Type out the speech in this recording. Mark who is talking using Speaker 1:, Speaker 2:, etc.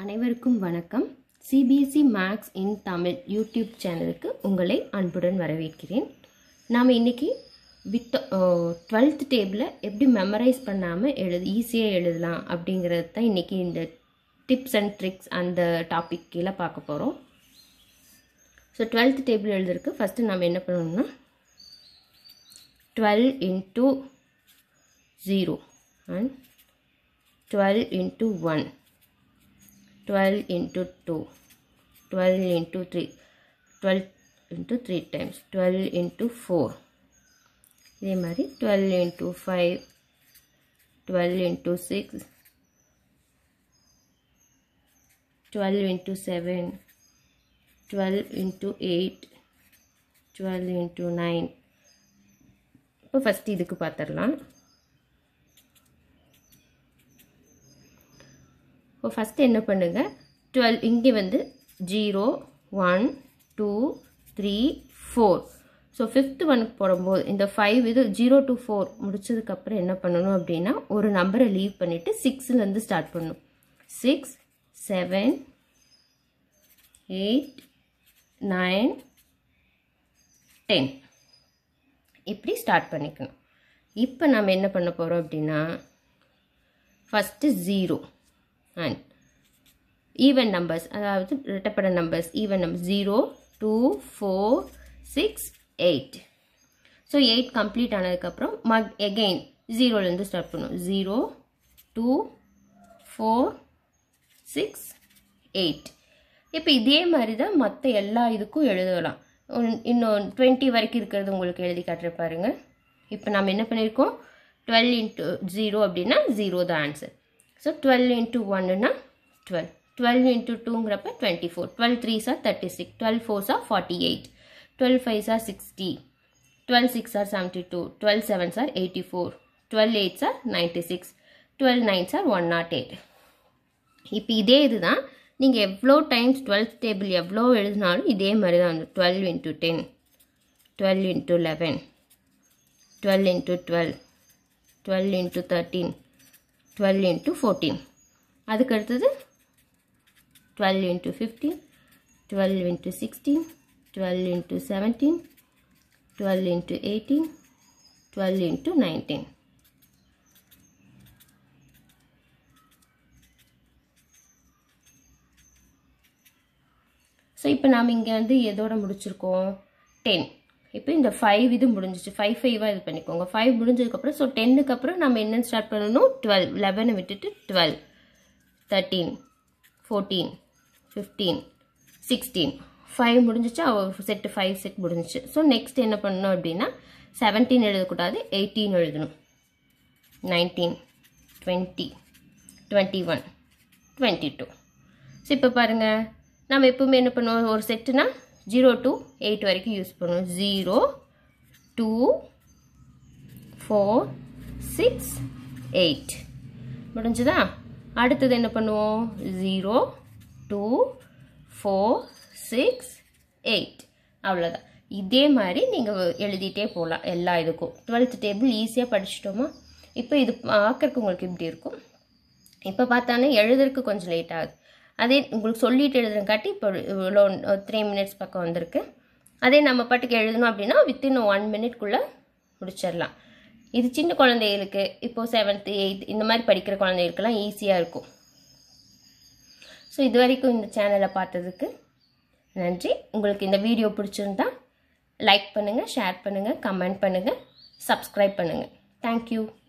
Speaker 1: அனைவருக்கும் வணக்கம் CBSE maths in Tamil YouTube சேனலுக்கு உங்களை அன்புடன் வரவேற்கிறேன் நாம் இன்னைக்கு வித் டுவெல்த் டேபிளை எப்படி மெமரைஸ் பண்ணாமல் எழுது ஈஸியாக எழுதலாம் அப்படிங்கிறது தான் இன்றைக்கி இந்த டிப்ஸ் அண்ட் ட்ரிக்ஸ் அந்த டாபிக் கீழே பார்க்க போகிறோம் ஸோ டுவெல்த் டேபிள் எழுதுறதுக்கு ஃபஸ்ட்டு நம்ம என்ன பண்ணணும்னா twelve into zero and twelve into one 12 into 2 12 into 3 12 into 3 times 12 into 4 இதே மாதிரி 12 into 5 12 into 6 12 into 7 12 into 8 12 into 9 இப்போ ஃபஸ்ட் இதுக்கு பார்த்துடலாம் இப்போ ஃபஸ்ட்டு என்ன பண்ணுங்கள் டுவெல் இங்கே வந்து zero one two three four so fifth ஒனுக்கு போடும்போது இந்த ஃபைவ் இது ஜீரோ டு ஃபோர் முடிச்சதுக்கப்புறம் என்ன பண்ணணும் அப்படின்னா ஒரு நம்பரை லீவ் பண்ணிவிட்டு சிக்ஸ்லேருந்து ஸ்டார்ட் பண்ணணும் six seven eight nine ten இப்படி ஸ்டார்ட் பண்ணிக்கணும் இப்போ நம்ம என்ன பண்ண போகிறோம் அப்படின்னா first zero and even numbers அதாவது இரட்டப்பட numbers even number zero two four six eight so eight complete ஆனதுக்கப்புறம் மக் எகெயின் ஜீரோலேருந்து ஸ்டார்ட் பண்ணும் zero two four six eight இப்போ இதே மாதிரி தான் மற்ற எல்லா இதுக்கும் எழுதலாம் இன்னும் டுவெண்ட்டி வரைக்கும் இருக்கிறது உங்களுக்கு எழுதி காட்டுற பாருங்க இப்போ நம்ம என்ன பண்ணியிருக்கோம் டுவெல் இன்ட்டு ஜீரோ அப்படின்னா ஜீரோ தான் ஆன்சர் ஸோ டுவெல் இன்ட்டு ஒன்னுனா டுவெல் டுவெல் இன்ட்டு டூங்கிறப்ப twenty four twelve threes are thirty six twelve fours are forty eight twelve fives are sixty twelve six are seventy two twelve sevens are eighty four twelve eights are ninety six twelve nines are one nought eight இப்போ இதே இதுதான் நீங்கள் எவ்வளோ times twelfth table எவ்வளோ எழுதினாலும் இதே மாதிரி தான் வந்து twelve into ten twelve into eleven twelve into twelve twelve into thirteen twelve into fourteen அதுக்கு அடுத்தது twelve into fifteen twelve into sixteen twelve into seventeen twelve into eighteen twelve into nineteen so இப்போ நாம் இங்கே வந்து எதோட முடிச்சிருக்கோம் ten இப்போ இந்த ஃபைவ் இது முடிஞ்சிச்சு ஃபைவ் ஃபைவாக இது பண்ணிக்கோங்க ஃபைவ் முடிஞ்சதுக்கப்புறம் ஸோ டென்னுக்கு அப்புறம் நம்ம என்னென்னு ஸ்டார்ட் பண்ணணும் டுவெல் லெவனை விட்டுட்டு twelve thirteen fourteen fifteen sixteen five முடிஞ்சிச்சு செட்டு ஃபைவ் செட் முடிஞ்சிச்சு ஸோ நெக்ஸ்ட் என்ன பண்ணணும் அப்படின்னா செவன்டீன் எழுதக்கூடாது எயிட்டீன் எழுதணும் nineteen twenty twenty one twenty two so இப்போ பாருங்கள் நம்ம எப்பவுமே என்ன பண்ணுவோம் ஒரு செட்டுனா ஜீரோ டு எயிட் வரைக்கும் யூஸ் பண்ணுவோம் zero two four six eight முடிஞ்சுதா அடுத்தது என்ன பண்ணுவோம் zero two four six eight அவ்வளோதான் இதே மாதிரி நீங்கள் எழுதிட்டே போகலாம் எல்லா இதுக்கும் டுவெல்த் டேபிள் ஈஸியாக படிச்சிட்டோமா இப்போ இது பார்க்கறக்கு உங்களுக்கு இப்படி இருக்கும் இப்போ பார்த்தானே எழுதுறதுக்கு கொஞ்சம் லேட் ஆகுது அதே உங்களுக்கு சொல்லிட்டு எழுதுறங்காட்டி இப்போ இவ்வளோ த்ரீ மினிட்ஸ் பக்கம் வந்திருக்கு அதே நம்ம பாட்டுக்கு எழுதணும் அப்படின்னா வித்தின் ஒன் மினிட்குள்ளே முடிச்சிடலாம் இது சின்ன குழந்தைகளுக்கு இப்போது செவன்த்து எயித் இந்த மாதிரி படிக்கிற குழந்தைகளுக்கெல்லாம் ஈஸியாக இருக்கும் ஸோ இது வரைக்கும் இந்த சேனலை பார்த்ததுக்கு நன்றி உங்களுக்கு இந்த வீடியோ பிடிச்சிருந்தா லைக் பண்ணுங்கள் ஷேர் பண்ணுங்கள் கமெண்ட் பண்ணுங்கள் சப்ஸ்கிரைப் பண்ணுங்கள் தேங்க்யூ